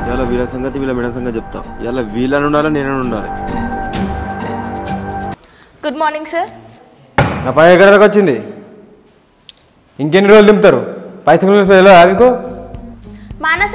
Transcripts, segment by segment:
ఇలా వీళ్ళ సంగతి వీళ్ళ మేడం సంగతి చెప్తా ఇలా వీళ్ళని ఉండాలి నేను ఉండాలి గుడ్ మార్నింగ్ సార్ నా పని ఎక్కడ దాకా వచ్చింది ఇంకెన్ని రోజులు దింపుతారు పైసలు ఆగికో మానస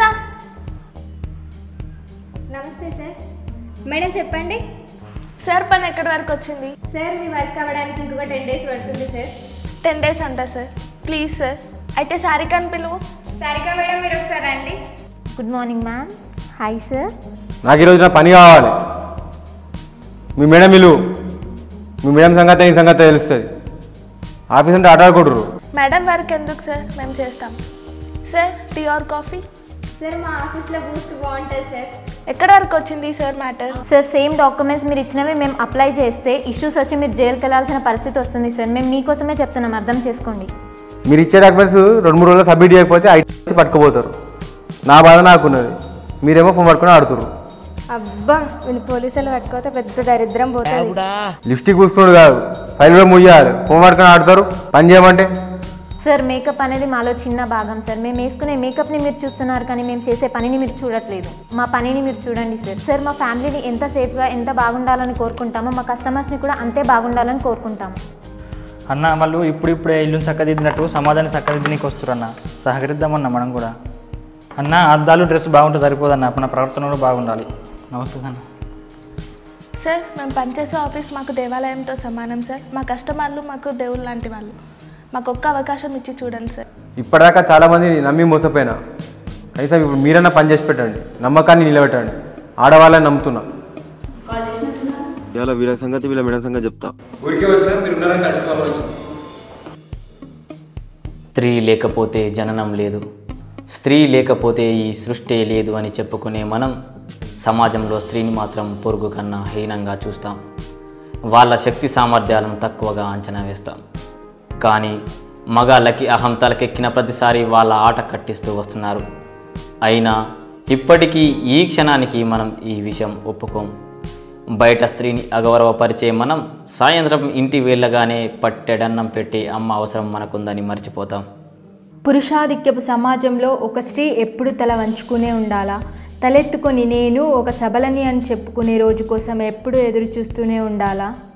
నమస్తే సార్ మేడం చెప్పండి సార్ పని ఎక్కడి వరకు వచ్చింది సార్ మీ వర్క్ అవ్వడానికి ఇంకొక టెన్ డేస్ పడుతుంది సార్ టెన్ డేస్ అంట సార్ ప్లీజ్ సార్ అయితే సారికాని పిలువు సారికా మేడం మీరు ఒకసారి రండి good morning ma'am hi sir నాకు ఈరోజు నా పని కావాలి మీ మేడం విలువ మీ మేడం సంగతి ఈ సంగతి తెలుస్తుంది ఆఫీస్ అంటే ఆటాడుకుంటారు మేడం వర్క్ ఎందుకు సార్ మేము చేస్తాం sir tea or coffee sir మా ఆఫీస్లో బూస్ట్ బాగుంటుంది సార్ ఎక్కడి వరకు వచ్చింది sir matter sir same documents మీరు ఇచ్చినవి మేము అప్లై చేస్తే ఇష్యూస్ వచ్చి మీరు జైలుకి వెళ్ళాల్సిన పరిస్థితి వస్తుంది సార్ మేము మీకోసమే చెప్తున్నాం అర్థం చేసుకోండి మీరు ఇచ్చే డాక్యుమెంట్స్ రెండు మూడు రోజులు సబ్మిట్ చేయకపోతే ఐటీ పట్టుకుపోతారు నా బాధ నాకున్నది మీరేమో ఫోన్ పట్టుకొని ఆడుతున్నారు అబ్బా వీళ్ళు పోలీసులు పట్టుకోతే పెద్ద దరిద్రం పోతుంది లిప్స్టిక్ పూసుకున్నాడు కాదు ఫైల్ కూడా ముయ్యాలి ఫోన్ పట్టుకొని ఆడతారు పని చేయమంటే సార్ మేకప్ అనేది మాలో చిన్న భాగం సార్ మేము వేసుకునే మేకప్ని మీరు చూస్తున్నారు కానీ మేము చేసే పనిని మీరు చూడట్లేదు మా పనిని మీరు చూడండి సార్ సార్ మా ఫ్యామిలీని ఎంత సేఫ్గా ఎంత బాగుండాలని కోరుకుంటామో మా కస్టమర్స్ని కూడా అంతే బాగుండాలని కోరుకుంటాము అన్న వాళ్ళు ఇప్పుడు ఇప్పుడే ఇల్లుని చక్కదిద్దినట్టు సమాధానం చక్కదిద్దనికి వస్తురన్న సహకరిద్దామన్న మనం కూడా అన్న అద్దాలు డ్రెస్ బాగుంటే సరిపోదన్న మన ప్రవర్తన కూడా బాగుండాలి నమస్తే అన్న సార్ మేము పనిచేసే ఆఫీస్ మాకు దేవాలయంతో సమానం సార్ మా కస్టమర్లు మాకు దేవుళ్ళు లాంటి వాళ్ళు మాకు ఒక్క అవకాశం ఇచ్చి చూడండి సార్ ఇప్పటిదాకా చాలామంది నమ్మి మోసపోయినా కనీసం ఇప్పుడు మీరన్నా పని చేసి పెట్టండి నమ్మకాన్ని నిలబెట్టండి ఆడవాళ్ళని నమ్ముతున్నా ఇలా వీళ్ళ సంగతి వీళ్ళ మేడం సంగతి చెప్తా ఊరికే వచ్చినా మీరు ఉన్నారని కలిసి స్త్రీ లేకపోతే జననం లేదు స్త్రీ లేకపోతే ఈ సృష్టి లేదు అని చెప్పుకునే మనం సమాజంలో స్త్రీని మాత్రం పొరుగు కన్నా హీనంగా చూస్తాం వాళ్ళ శక్తి సామర్థ్యాలను తక్కువగా అంచనా వేస్తాం కానీ మగాళ్ళకి అహం తలకెక్కిన ప్రతిసారి వాళ్ళ ఆట కట్టిస్తూ వస్తున్నారు అయినా ఇప్పటికీ ఈ క్షణానికి మనం ఈ విషయం ఒప్పుకోం బయట స్త్రీని అగౌరవపరిచే మనం సాయంత్రం ఇంటి వెళ్ళగానే పట్టెడన్నం పెట్టి అమ్మ అవసరం మనకుందని మర్చిపోతాం పురుషాధిక్యపు సమాజంలో ఒక స్త్రీ ఎప్పుడు తల వంచుకునే ఉండాలా తలెత్తుకొని నేను ఒక సబలని అని చెప్పుకునే రోజు కోసం ఎప్పుడు ఎదురు చూస్తూనే ఉండాలా